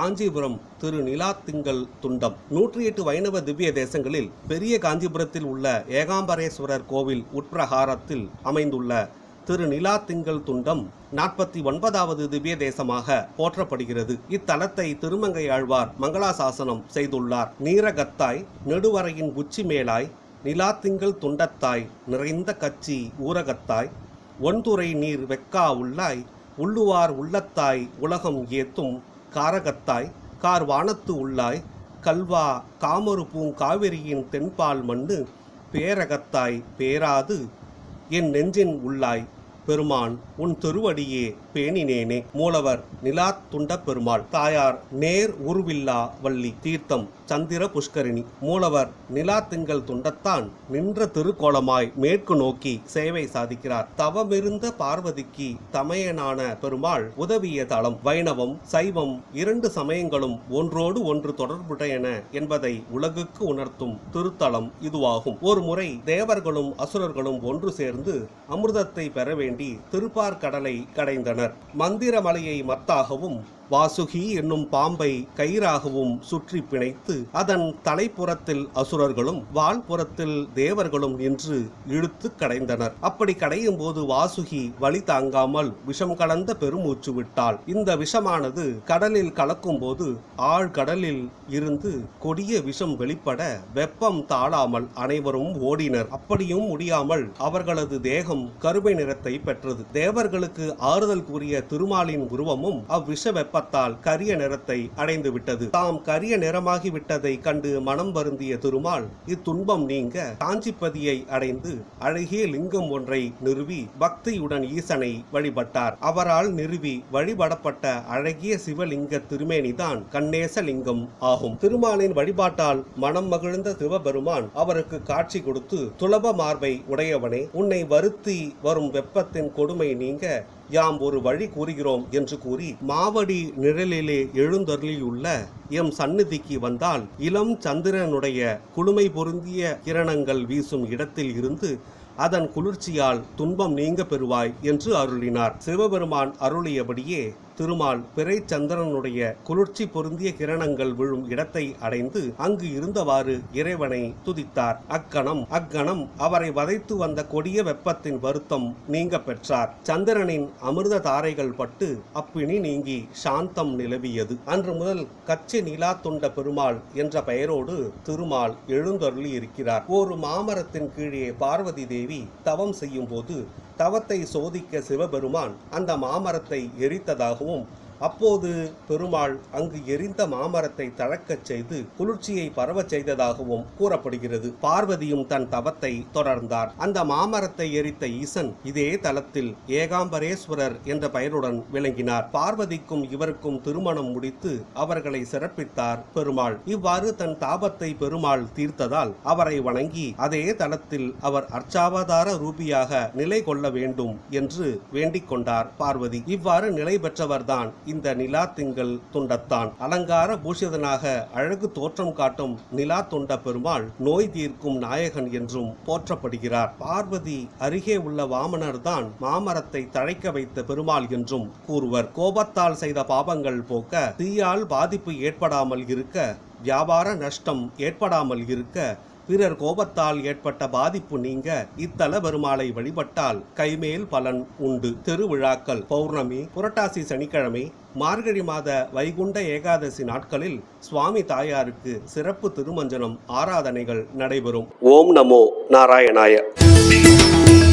காஞ்சிபுரம் திரு நிலாத்திங்கள் துண்டம் நூற்றி எட்டு வைணவ திவ்ய தேசங்களில் பெரிய காஞ்சிபுரத்தில் உள்ள ஏகாம்பரேஸ்வரர் கோவில் உட்பிரகாரத்தில் அமைந்துள்ள திரு நிலாத்திங்கள் துண்டம் நாற்பத்தி ஒன்பதாவது திவ்ய தேசமாக போற்றப்படுகிறது இத்தலத்தை திருமங்கை ஆழ்வார் மங்களாசாசனம் செய்துள்ளார் நீரகத்தாய் நெடுவரையின் உச்சி மேலாய் நிலாத்திங்கள் துண்டத்தாய் நிறைந்த கச்சி ஊரகத்தாய் ஒன்துறை நீர் வெக்கா உள்ளாய் உள்ளுவார் உள்ளத்தாய் உலகம் ஏத்தும் காரகத்தாய் கார் வானத்து உள்ளாய் கல்வா காமரு பூங்காவிரியின் தென்பால் மண்ணு பேரகத்தாய் பேராது என் நெஞ்சின் உள்ளாய் பெருமான் உன் திருவடியே பேணினேனே மூலவர் நிலாத் துண்ட பெருமாள் தாயார் நேர் உருவில்லா வள்ளி தீர்த்தம் சந்திர புஷ்கரிணி மூலவர் நிலாத்திங்கள் துண்டத்தான் நின்ற திருக்கோலமாய் மேற்கு நோக்கி சேவை சாதிக்கிறார் தவமிருந்த பார்வதிக்கு தமையனான பெருமாள் உதவிய தலம் வைணவம் சைவம் இரண்டு சமயங்களும் ஒன்றோடு ஒன்று தொடர்புடையன என்பதை உலகுக்கு உணர்த்தும் திருத்தலம் இதுவாகும் ஒரு முறை தேவர்களும் அசுரர்களும் ஒன்று சேர்ந்து அமிர்தத்தை பெற வேண்டி திருப்பார் கடலை கடைந்தனர் மந்திரமலையை மத்தாகவும் வாசுகி என்னும் பாம்பை கயிறாகவும் சுற்றி பிணைத்து அதன் தலைப்புறத்தில் அசுரர்களும் வால்புறத்தில் தேவர்களும் நின்று இழுத்து கடைந்தனர் அப்படி கடையும் போது வாசுகி வழி தாங்காமல் விஷம் கலந்த பெருமூச்சு விட்டாள் இந்த விஷமானது கடலில் கலக்கும் போது ஆழ்கடலில் இருந்து கொடிய விஷம் வெளிப்பட வெப்பம் தாழாமல் அனைவரும் ஓடினர் அப்படியும் முடியாமல் அவர்களது தேகம் கருமை நிறத்தை பெற்றது தேவர்களுக்கு ஆறுதல் கூறிய திருமாலின் உருவமும் அவ்விஷ வெப்பத்தால் கரிய நிறத்தை அடைந்து விட்டது தாம் கரிய நிறமாகி விட்டதை கண்டு மனம் வருந்திய திருமால் இத்துன்பம் நீங்க காஞ்சிப்பதியை அடைந்து அழகிய லிங்கம் ஒன்றை நிறுவி பக்தியுடன் ஈசனை வழிபட்டார் அவரால் நிறுவி வழிபடப்பட்ட அழகிய சிவலிங்க திருமேனிதான் கண்ணேசலிங்கம் ஆகும் திருமாலின் வழிபாட்டால் மனம் மகிழ்ந்த சிவபெருமான் அவருக்கு காட்சி கொடுத்து துலப மார்பை உடையவனே உன்னை வருத்தி வரும் வெப்பத்தின் கொடுமை நீங்க யாம் ஒரு வழி கூறுகிறோம் என்று கூறி மாவடி நிழலிலே எழுந்தருளியுள்ள எம் சந்நிதிக்கு வந்தால் இளம் சந்திரனுடைய குளுமை பொருந்திய கிரணங்கள் வீசும் இடத்தில் இருந்து அதன் குளிர்ச்சியால் துன்பம் நீங்க பெறுவாய் என்று அருளினார் சிவபெருமான் அருளியபடியே திருமால் பிறை சந்திரனுடைய குளிர்ச்சி பொருந்திய கிரணங்கள் விழும் இடத்தை அடைந்து அங்கு இருந்தவாறு இறைவனை துதித்தார் அக்கணம் அக்கணம் அவரை வதைத்து வந்த கொடிய வெப்பத்தின் வருத்தம் நீங்க பெற்றார் சந்திரனின் அமிர்த தாரைகள் பட்டு அப்பினி நீங்கி சாந்தம் நிலவியது அன்று முதல் கச்சி நிலா துண்ட பெருமாள் என்ற பெயரோடு திருமால் எழுந்தருளி இருக்கிறார் ஒரு மாமரத்தின் கீழே பார்வதி தேவி தவம் செய்யும் போது தவத்தை சோதிக்க சிவபெருமான் அந்த மாமரத்தை எரித்ததாகவும் அப்போது பெருமாள் அங்கு எரிந்த மாமரத்தை தழக்கச் செய்து குளிர்ச்சியை பரவச் செய்ததாகவும் கூறப்படுகிறது பார்வதியும் தன் தவத்தை தொடர்ந்தார் அந்த மாமரத்தை எரித்த ஈசன் இதே தலத்தில் ஏகாம்பரேஸ்வரர் என்ற பெயருடன் விளங்கினார் பார்வதிக்கும் இவருக்கும் திருமணம் முடித்து அவர்களை சிறப்பித்தார் பெருமாள் இவ்வாறு தன் தாபத்தை பெருமாள் தீர்த்ததால் அவரை வணங்கி அதே தலத்தில் அவர் அர்ச்சாவதார ரூபியாக நிலை கொள்ள வேண்டும் என்று வேண்டிக் கொண்டார் பார்வதி இவ்வாறு நிலை பெற்றவர்தான் இந்த நிலா திங்கள் துண்டத்தான் அலங்கார பூஷிதனாக அழகு தோற்றம் காட்டும் நிலா துண்ட பெருமாள் நோய் தீர்க்கும் நாயகன் என்றும் போற்றப்படுகிறார் பார்வதி அருகே உள்ள வாமனர் தான் மாமரத்தை தழைக்க வைத்த பெருமாள் என்றும் கூறுவர் கோபத்தால் செய்த பாபங்கள் போக்க தீயால் பாதிப்பு ஏற்படாமல் இருக்க வியாபார நஷ்டம் ஏற்படாமல் இருக்க பிறர் கோபத்தால் ஏற்பட்ட பாதிப்பு நீங்க இத்தல பெருமாளை வழிபட்டால் கைமேல் பலன் உண்டு திருவிழாக்கள் பௌர்ணமி புரட்டாசி சனிக்கிழமை மார்கழி மாத வைகுண்ட ஏகாதசி நாட்களில் சுவாமி தாயாருக்கு சிறப்பு திருமஞ்சனம் ஆராதனைகள் நடைபெறும் ஓம் நமோ நாராயணாய